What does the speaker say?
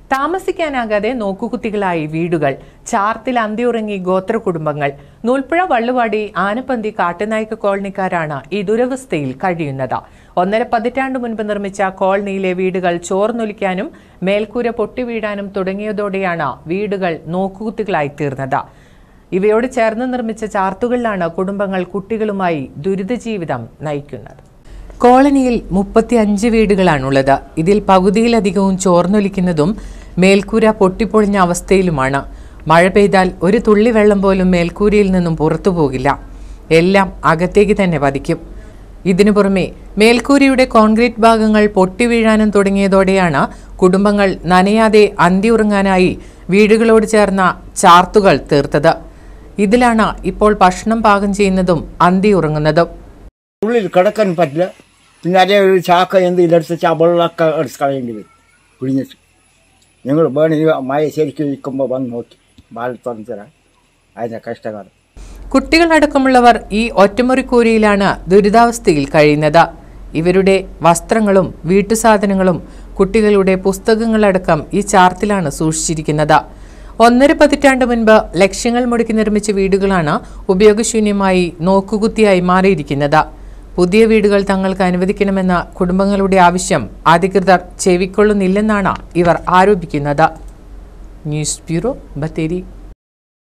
താമസിക്കാനാകാതെ നോക്കുകുത്തികളായി വീടുകൾ ചാർത്തിൽ അന്തിയുറങ്ങി ഗോത്ര കുടുംബങ്ങൾ നൂൽപ്പുഴ വള്ളുവാടി ആനപ്പന്തി കാട്ടുനായ്ക്ക കോളനിക്കാരാണ് ഈ ദുരവസ്ഥയിൽ കഴിയുന്നത് ഒന്നര പതിറ്റാണ്ട് മുൻപ് നിർമ്മിച്ച കോളനിയിലെ വീടുകൾ ചോർന്നൊലിക്കാനും മേൽക്കൂര പൊട്ടിവീഴാനും തുടങ്ങിയതോടെയാണ് വീടുകൾ നോക്കുകുത്തികളായി തീർന്നത് ഇവയോട് ചേർന്ന് നിർമ്മിച്ച ചാർത്തുകളിലാണ് കുടുംബങ്ങൾ കുട്ടികളുമായി ദുരിതജീവിതം നയിക്കുന്നത് കോളനിയിൽ മുപ്പത്തി അഞ്ച് വീടുകളാണുള്ളത് ഇതിൽ പകുതിയിലധികവും ചോർന്നൊലിക്കുന്നതും മേൽക്കൂര പൊട്ടിപ്പൊളിഞ്ഞ അവസ്ഥയിലുമാണ് മഴ പെയ്താൽ ഒരു തുള്ളി വെള്ളം പോലും മേൽക്കൂരയിൽ നിന്നും പുറത്തു പോകില്ല എല്ലാം അകത്തേക്ക് തന്നെ പതിക്കും ഇതിനു പുറമെ മേൽക്കൂരയുടെ കോൺക്രീറ്റ് ഭാഗങ്ങൾ പൊട്ടിവീഴാനും തുടങ്ങിയതോടെയാണ് കുടുംബങ്ങൾ നനയാതെ അന്തിയുറങ്ങാനായി വീടുകളോട് ചേർന്ന ചാർത്തുകൾ തീർത്തത് ഇതിലാണ് ഇപ്പോൾ ഭക്ഷണം പാകം ചെയ്യുന്നതും അന്തിയുറങ്ങുന്നതും ഉള്ളിൽ കിടക്കാൻ പറ്റില്ല പിന്നെ അതേ ഒരു ചാക്ക എന്തെങ്കിലും എടുത്ത് വെച്ചാൽ വെള്ളമൊക്കെ എടുത്ത് കളയേണ്ടി വരും കുഴിഞ്ഞിട്ട് നിങ്ങൾ വേണമെങ്കിൽ മഴ ശരിക്കും ഇരിക്കുമ്പോൾ വന്ന് നോക്കി ബാൽ തുറന്നു തരാം അതിൻ്റെ കഷ്ടകാലം കുട്ടികളടക്കമുള്ളവർ ഈ ഒറ്റമുറിക്കൂരയിലാണ് ദുരിതാവസ്ഥയിൽ കഴിയുന്നത് ഇവരുടെ വസ്ത്രങ്ങളും വീട്ടുസാധനങ്ങളും കുട്ടികളുടെ പുസ്തകങ്ങളടക്കം ഈ ചാർത്തിലാണ് സൂക്ഷിച്ചിരിക്കുന്നത് ഒന്നര പതിറ്റാണ്ട് മുൻപ് ലക്ഷ്യങ്ങൾ മുടക്കി നിർമ്മിച്ച വീടുകളാണ് ഉപയോഗശൂന്യമായി നോക്കുകുത്തിയായി മാറിയിരിക്കുന്നത് പുതിയ വീടുകൾ തങ്ങൾക്ക് അനുവദിക്കണമെന്ന കുടുംബങ്ങളുടെ ആവശ്യം അധികൃതർ ചെവിക്കൊള്ളുന്നില്ലെന്നാണ് ഇവർ ആരോപിക്കുന്നത് ന്യൂസ് ബ്യൂറോ ബത്തേരി